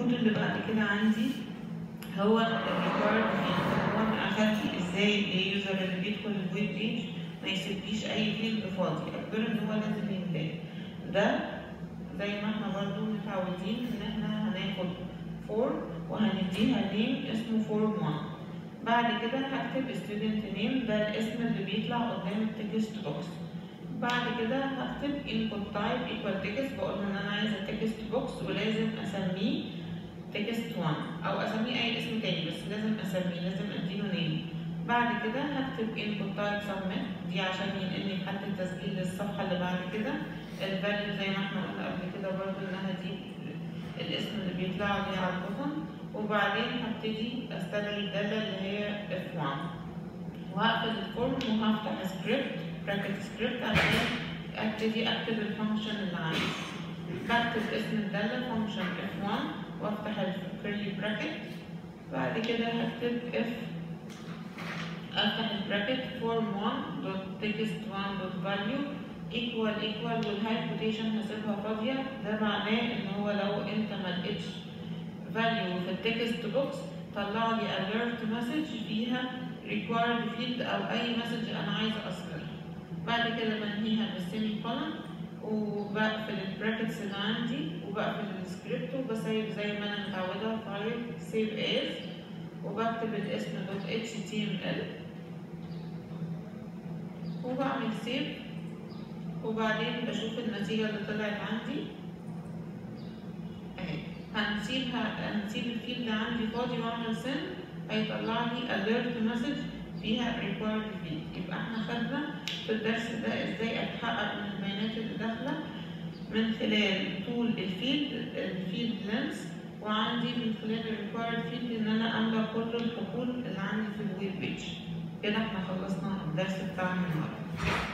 الكود اللي بعد كده عندي هو الريكوايرد فيلد هو انا اخلي ازاي اليوزر اللي بيدخل الويب بيج ما يسيبليش اي فيلد فاضي اجبره ان هو لازم يملاه ده زي ما احنا برضو متعودين ان احنا هناخد فور وهنديها نيم اسمه فورم 1 بعد كده هكتب student name ده الاسم اللي بيطلع قدام التكست بوكس بعد كده هكتب input type equal text بقول ان انا عايزه تكست بوكس ولازم اسميه تكست 1 او اسميه اي اسم تاني بس لازم اسميه لازم اديله نيم بعد كده هكتب input type submit دي عشان ينقلني لحد التسجيل للصفحه اللي بعد كده الفاليو زي ما احنا قلنا قبل كده برضو انها دي الاسم اللي بيطلع لي على البطن وبعدين هبتدي استدعي الداله اللي هي F1 وهقفل الفورم وهفتح سكريبت براكت سكريبت عشان ابتدي اكتب الفانكشن اللي عندي بكتب اسم الداله فانكشن F1 وافتح الكيرلي براكت بعد كده هكتب F افتح البراكت form 1 دوت text 1 دوت value equal equal والهاي كوتيشن هسيبها فاضية ده معناه ان هو لو انت ما لقيتش value في التكست بوكس طلع لي alert message فيها required field او اي مسج انا عايزه اصلها بعد كده بنهيها بالسيمي كولن وبقفل البراكتس اللي عندي وبقفل السكريبت وبسيب زي ما انا متعوده فايل سيف از وبكتب الاسم دوت html وبعمل سيف وبعدين بشوف النتيجة اللي طلعت عندي اهي هنسيبها هنسيب الفيلد عندي فاضي واعمل سن هيطلع لي alert message فيها required field يبقى احنا خدنا في الدرس ده ازاي اتحقق من البيانات اللي داخلة من خلال طول الفيلد الفيلد لينس وعندي من خلال الريكوايرد فيلد ان انا املى كل الحقول اللي عندي في الويب بيج كده احنا خلصنا الدرس بتاعنا النهارده